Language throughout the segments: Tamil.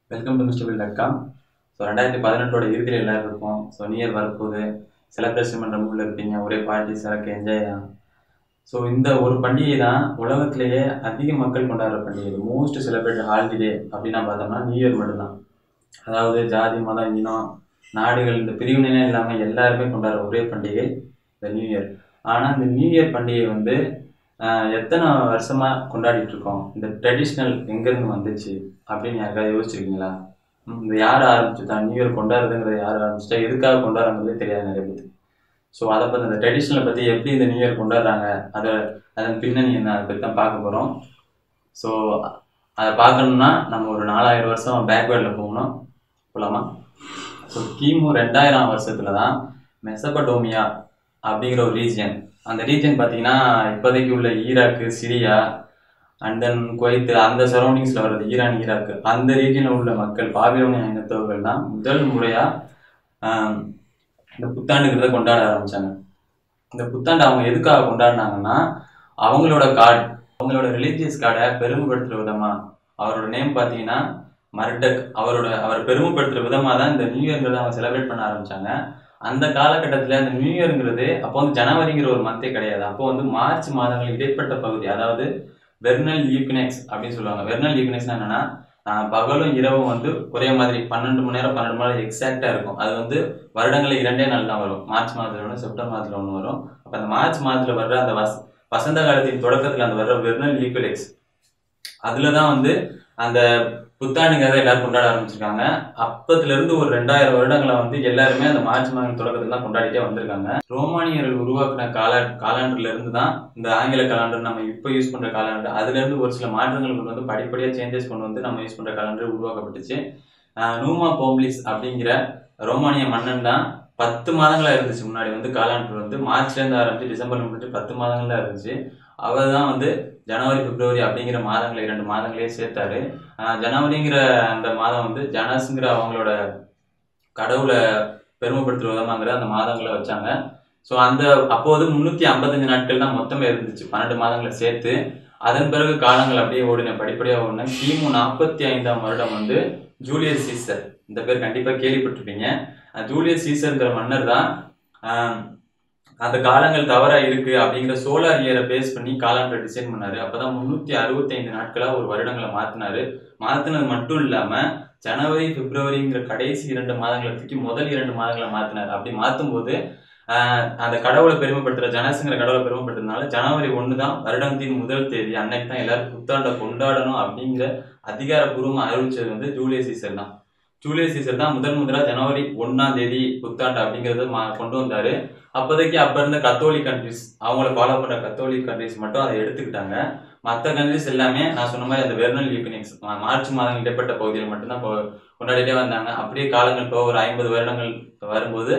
welcome to mister will dot com so ரெண்டாயிரத்தி பதினெட்டோட இறுதியில் எல்லாரும் இருப்போம் ஸோ நியூ இயர் வரப்போகுது செலிப்ரேஷன் பண்ணுற மூடில் இருப்பீங்க ஒரே பார்ட்டி சரக்கு என்ஜாய் தான் ஸோ இந்த ஒரு பண்டிகை தான் உலகத்திலேயே அதிக மக்கள் கொண்டாடுற பண்டிகை மோஸ்ட் செலிப்ரேட் ஹாலிடே அப்படின்னு பார்த்தோம்னா நியூ இயர் மட்டும்தான் அதாவது ஜாதி மதம் இனம் நாடுகள் இந்த பிரிவினை இல்லாமல் எல்லாருமே கொண்டாடுற ஒரே பண்டிகை இந்த நியூ இயர் ஆனால் இந்த நியூ இயர் பண்டிகை வந்து ஆஹ், எத்தனை வருஷமாக கொண்டாடிட்டு இருக்கோம் இந்த ட்ரெடிஷ்னல் எங்கேருந்து வந்துச்சு அப்படின்னு யாருக்காவது யோசிச்சிருக்கீங்களா ம், இது யார் ஆரம்பிச்சுட்டா நியூ இயர் கொண்டாடுறதுங்கிறத யார் ஆரம்பிச்சுட்டா எதுக்காக கொண்டாடுறதே தெரியாது நிறைய பேருக்கு ஸோ அதை பற்றி அந்த ட்ரெடிஷ்னலை பற்றி எப்படி இந்த நியூ இயர் கொண்டாடுறாங்க அதை அதன் பின்னணி என்ன அதை பற்றி தான் பார்க்க போகிறோம் ஸோ அதை பார்க்கணும்னா நம்ம ஒரு நாலாயிரம் வருஷம் பேக்வேர்டில் போகணும் போகலாமா ஸோ கிமு ரெண்டாயிரம் வருஷத்துல தான் மெசபடோமியா அப்படிங்கிற ஒரு ரீஜியன் அந்த ரீஜியன் பார்த்தீங்கன்னா இப்போதைக்கு உள்ள Iraq Syria and then Kuwait அந்த சரௌண்டிங்ஸில் வர்றது ஈரான் ஈராக்கு அந்த ரீஜியனில் உள்ள மக்கள் பாபிலோனிய இனத்தவர்கள் தான் முதல் முறையாக இந்த புத்தாண்டுங்கிறத கொண்டாட ஆரம்பிச்சாங்க இந்த புத்தாண்டு அவங்க எதுக்காக கொண்டாடினாங்கன்னா அவங்களோட காட் அவங்களோட ரிலீஜியஸ் கார்டை பெருமைப்படுத்துகிற விதமா அவரோட நேம் பார்த்தீங்கன்னா மர்டக் அவரோட அவர் பெருமைப்படுத்துகிற விதமாக தான் இந்த நியூ இயர்ங்கிறத அவங்க செலிப்ரேட் பண்ண ஆரம்பிச்சாங்க அந்த காலகட்டத்தில் அந்த நியூ இயர்ங்கிறது அப்போ வந்து ஜனவரிங்கிற ஒரு மந்தே கிடையாது அப்போ வந்து மார்ச் மாதங்கள் இடைப்பட்ட பகுதி அதாவது வெர்னல் ஈக்னெக்ஸ் அப்படின்னு சொல்லுவாங்க வெர்னல் ஈக்னெக்ஸ்னா என்னன்னா ஆஹ் பகலும் இரவும் வந்து ஒரே மாதிரி பன்னெண்டு மணி நேரம் பன்னெண்டு மணி நேரம் எக்ஸாக்டா இருக்கும் அது வந்து வருடங்களில் இரண்டே நாள் தான் வரும் மார்ச் மாதத்துல ஒன்று செப்டம்பர் மாதத்துல ஒன்று வரும் அப்போ அந்த மார்ச் மாதத்துல வர்ற அந்த வச வசந்த காலத்தின் தொடக்கத்தில் அந்த வர்ற வெர்னல் ஈக்வலெக்ஸ் அதுல தான் வந்து அந்த புத்தாண்டுங்கிறத எல்லாரும் கொண்டாட ஆரம்பிச்சிருக்காங்க அப்பத்துல இருந்து ஒரு ரெண்டாயிரம் வருடங்களை வந்து எல்லாருமே அந்த மார்ச் மாதம் தொடக்கத்துல தான் கொண்டாடிட்டே வந்திருக்காங்க ரோமானியர்கள் உருவாக்கின கால காலண்டர்ல இருந்து தான் இந்த ஆங்கில காலண்டர் நம்ம இப்போ யூஸ் பண்ற காலண்டர் அதுல இருந்து ஒரு சில மாற்றங்கள் கொண்டு வந்து படிப்படியா சேஞ்சஸ் கொண்டு வந்து நம்ம யூஸ் பண்ற காலண்டர் உருவாக்கப்பட்டுச்சு ஆஹ் நூமா போம்லிஸ் அப்படிங்கிற ரோமானிய மன்னன் தான் பத்து மாதங்களா இருந்துச்சு முன்னாடி வந்து காலாண்டர் வந்து மார்ச்ல இருந்து ஆரம்பிச்சு டிசம்பர்ல முடிஞ்சு பத்து மாதங்கள் தான் இருந்துச்சு அவர் தான் வந்து ஜனவரி பிப்ரவரி அப்படிங்கிற மாதங்களை இரண்டு மாதங்களே சேர்த்தாரு ஆஹ் ஜனவரிங்கிற அந்த மாதம் வந்து ஜனஸ்ங்கிற அவங்களோட கடவுளை பெருமைப்படுத்துற விதமாங்கிற அந்த மாதங்களை வச்சாங்க ஸோ அந்த அப்போது முந்நூற்றி ஐம்பத்தஞ்சு நாட்கள் தான் மொத்தமே இருந்துச்சு பன்னெண்டு மாதங்களை சேர்த்து அதன் பிறகு காலங்கள் அப்படியே ஓடின படிப்படியாக ஓடின கிமு நாற்பத்தி ஐந்தாம் வருடம் வந்து ஜூலியஸ் சீசர் இந்த பேர் கண்டிப்பாக கேள்விப்பட்டிருப்பீங்க அஹ் ஜூலியஸ் சீசர்ங்கிற மன்னர் தான் ஆஹ் அந்த காலங்கள் தவறா இருக்கு அப்படிங்கிற சோலார் இயரை பேஸ் பண்ணி காலாண்டரை டிசைன் பண்ணாரு அப்பதான் முன்னூத்தி அறுபத்தைந்து நாட்களா ஒரு வருடங்களை மாத்தினாரு மாத்தினது மட்டும் இல்லாம ஜனவரி பிப்ரவரிங்கிற கடைசி இரண்டு மாதங்களை தூக்கி முதல் இரண்டு மாதங்களை மாத்தினாரு அப்படி மாத்தும் போது ஆஹ் அந்த கடவுளை பெருமைப்படுத்துற ஜனசுங்கிற கடவுளை பெருமைப்படுத்துறதுனால ஜனவரி ஒன்று தான் வருடத்தின் முதல் தேதி அன்னைக்கு தான் எல்லாரும் புத்தாண்டை கொண்டாடணும் அப்படிங்கிற அதிகாரப்பூர்வமா அறிவிச்சது வந்து ஜூலியஸ் சீசர் தான் ஜூலியஸ் சீசர் தான் முதல் முதலா ஜனவரி ஒன்னாம் தேதி புத்தாண்டு அப்படிங்கறத மா- கொண்டு வந்தாரு அப்போதைக்கு அப்ப இருந்த கத்தோலிக் கண்ட்ரிஸ் அவங்கள ஃபாலோ பண்ற கத்தோலிக் கண்ட்ரிஸ் மட்டும் அதை எடுத்துக்கிட்டாங்க மற்ற கண்ட்ரிஸ் எல்லாமே நான் சொன்ன மாதிரி அந்த வெர்னல் யூபினிக்ஸ் மார்ச் மாதம் இடைப்பட்ட பகுதியில் மட்டும்தான் கொ- கொண்டாடிட்டே வந்தாங்க அப்படியே காலங்கள் போக ஒரு ஐம்பது வருடங்கள் வரும்போது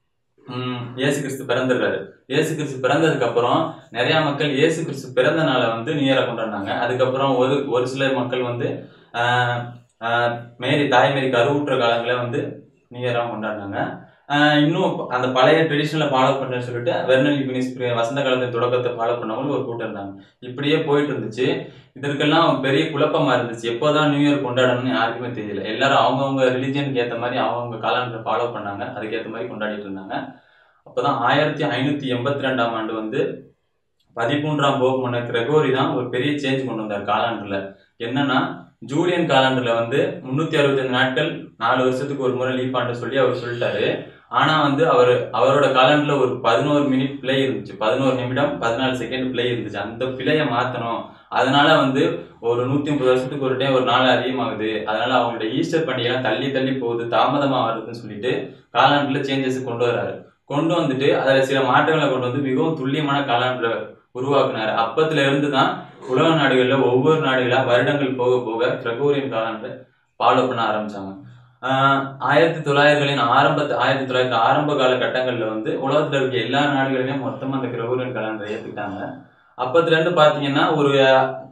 ம், இயேசு கிறிஸ்து பிறந்துடுறாரு இயேசு கிறிஸ்து பிறந்ததுக்கு அப்புறம் நிறைய மக்கள் இயேசு கிறிஸ்து பிறந்த நாளை வந்து நியரா கொண்டாடினாங்க அதுக்கப்புறம் ஒரு ஒரு சில மக்கள் வந்து ஆஹ், ஆஹ், மேரி தாய் மேரி கருவுற்ற காலங்களை வந்து நியரா கொண்டாடினாங்க ஆஹ், இன்னும் அந்த பழைய ட்ரெடிஷனலை ஃபாலோ பண்ணுன்னு சொல்லிட்டு வெர்னல் யூனிஸ் வசந்த காலத்தின் தொடக்கத்தை ஃபாலோ பண்ணவங்க ஒரு கூட்டம் இருந்தாங்க இப்படியே போயிட்டு இருந்துச்சு இதற்கெல்லாம் பெரிய குழப்பமா இருந்துச்சு எப்போதான் நியூ இயர் கொண்டாடணும்னு யாருக்குமே தெரியல எல்லாரும் அவங்கவுங்க ரிலிஜனுக்கு ஏற்ற மாதிரி அவங்கவுங்க காலண்டரை ஃபாலோ பண்ணாங்க அதுக்கேற்ற மாதிரி கொண்டாடிட்டு இருந்தாங்க அப்போதான் ஆயிரத்தி ஐநூத்தி எண்பத்தி ரெண்டாம் ஆண்டு வந்து பதிமூன்றாம் போக் மன்னர் கிரெகோரி தான் ஒரு பெரிய சேஞ்ச் கொண்டு வந்தார் காலாண்டர்ல என்னன்னா ஜூலியன் காலாண்டர்ல வந்து முன்னூத்தி அறுபத்தஞ்சு நாட்கள் நாலு வருஷத்துக்கு ஒரு முறை லீவ் ஆண்டு சொல்லி அவர் சொல்லிட்டாரு ஆனா வந்து அவர் அவரோட காலண்டர்ல ஒரு பதினோரு மினிட் பிழை இருந்துச்சு பதினோரு நிமிடம் பதினாலு செகண்ட் பிழை இருந்துச்சு அந்த பிழையை மாத்தணும் அதனால வந்து ஒரு நூத்தி முப்பது வருஷத்துக்கு ஒரு டைம் ஒரு நாள் அதிகமாகுது அதனால அவங்களோட ஈஸ்டர் பண்டிகைலாம் தள்ளி தள்ளி போகுது தாமதமா வருதுன்னு சொல்லிட்டு காலாண்டர்ல சேஞ்சஸ் கொண்டு வராரு கொண்டு வந்துட்டு அதுல சில மாற்றங்களை கொண்டு வந்து மிகவும் துல்லியமான காலாண்டரை உருவாக்குனாரு அப்பத்துல இருந்து தான் உலக நாடுகள்ல ஒவ்வொரு நாடுகளா வருடங்கள் போக போக கிரகோரியன் காலாண்டரை ஃபாலோ பண்ண ஆரம்பிச்சாங்க ஆஹ் ஆயிரத்தி தொள்ளாயிரங்களின் ஆரம்ப ஆயிரத்தி தொள்ளாயிரத்தி ஆரம்ப கால கட்டங்கள்ல வந்து உலகத்துல இருக்க எல்லா நாடுகளுமே மொத்தமா அந்த கிரகோரியன் காலண்டரை ஏத்துக்கிட்டாங்க அப்பத்துல இருந்து பாத்தீங்கன்னா ஒரு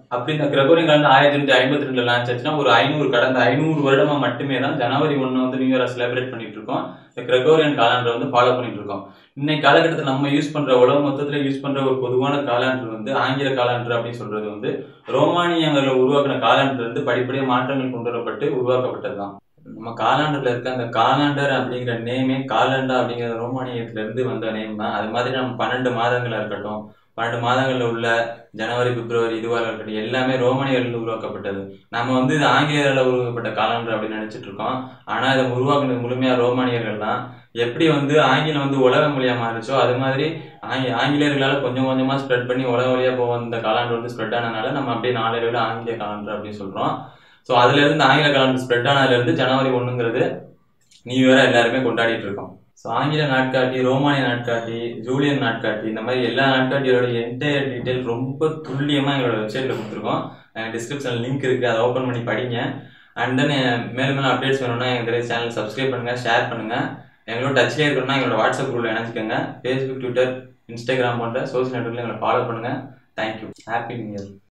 அப்படி இந்த கிரகோரியன் காலண்டர் ஆயிரத்தி எண்ணூத்தி ஐம்பத்தி ரெண்டுல லான்ச் ஆச்சுன்னா ஒரு ஐநூறு கடந்த ஐநூறு வருடமா மட்டுமே தான் ஜனவரி ஒன்று வந்து நியூ இயரை செலிப்ரேட் பண்ணிட்டு இருக்கோம் இந்த கிரகோரியன் காலண்டர் வந்து ஃபாலோ பண்ணிட்டு இருக்கோம் இன்னைக்கு காலகட்டத்தில் நம்ம யூஸ் பண்ற உலக மொத்தத்தில் யூஸ் பண்ற ஒரு பொதுவான காலண்டர் வந்து ஆங்கில காலண்டர் அப்படின்னு சொல்றது வந்து ரோமானியங்களில் உருவாக்கின காலண்டர் வந்து படிப்படியாக மாற்றங்கள் கொண்டு வரப்பட்டு உருவாக்கப்பட்டது தான் நம்ம காலாண்டர்ல இருக்க அந்த காலாண்டர் அப்படிங்கிற நேமே காலண்டா அப்படிங்கிற ரோமானியத்துல இருந்து வந்த நேம் தான் அது மாதிரி நம்ம பன்னெண்டு மாதங்களா இருக்கட்டும் பன்னெண்டு மாதங்கள்ல உள்ள ஜனவரி பிப்ரவரி இதுவாக இருக்கட்டும் எல்லாமே ரோமானியர்கள் உருவாக்கப்பட்டது நம்ம வந்து இது ஆங்கிலேயரால் உருவாக்கப்பட்ட காலண்டர் அப்படின்னு நினைச்சிட்டு இருக்கோம் ஆனா இதை உருவாக்குனது முழுமையா ரோமானியர்கள் தான் எப்படி வந்து ஆங்கிலம் வந்து உலக மொழியா மாறுச்சோ அது மாதிரி ஆங்கி ஆங்கிலேயர்களால் கொஞ்சம் கொஞ்சமா ஸ்ப்ரெட் பண்ணி உலக வழியா போக இந்த காலாண்டர் வந்து ஸ்ப்ரெட் ஆனதுனால நம்ம அப்படியே நாளையோட ஆங்கில காலண்டர் அப்படின்னு சொல்றோம் ஸோ அதுல இருந்து ஆங்கில காலண்டர் ஸ்ப்ரெட் ஆனதுல இருந்து ஜனவரி ஒண்ணுங்கிறது நியூ இயரா எல்லாருமே கொண்டாடிட்டு இருக்கோம் ஸோ ஆங்கில நாட்காட்டி ரோமானிய நாட்காட்டி ஜூலியன் நாட்காட்டி இந்த மாதிரி எல்லா நாட்காட்டியோட என்டையர் டீட்டெயில் ரொம்ப துல்லியமா எங்களோட வெப்சைட்ல கொடுத்துருக்கோம் டிஸ்கிரிப்ஷன் லிங்க் இருக்கு அதை ஓப்பன் பண்ணி படிங்க அண்ட் தென் மேலும் மேலும் அப்டேட்ஸ் வேணும்னா எங்களுடைய சேனல் சப்ஸ்கிரைப் பண்ணுங்க ஷேர் பண்ணுங்க எங்களோட டச்லேயே இருக்கணும்னா எங்களோட வாட்ஸ்அப் குரூப்ல இணைச்சிக்கோங்க ஃபேஸ்புக் ட்விட்டர் இன்ஸ்டாகிராம் போன்ற சோசியல் நெட்ஒர்க்ல எங்களை ஃபாலோ பண்ணுங்க தேங்க்யூ ஹாப்பி நியூ இயர்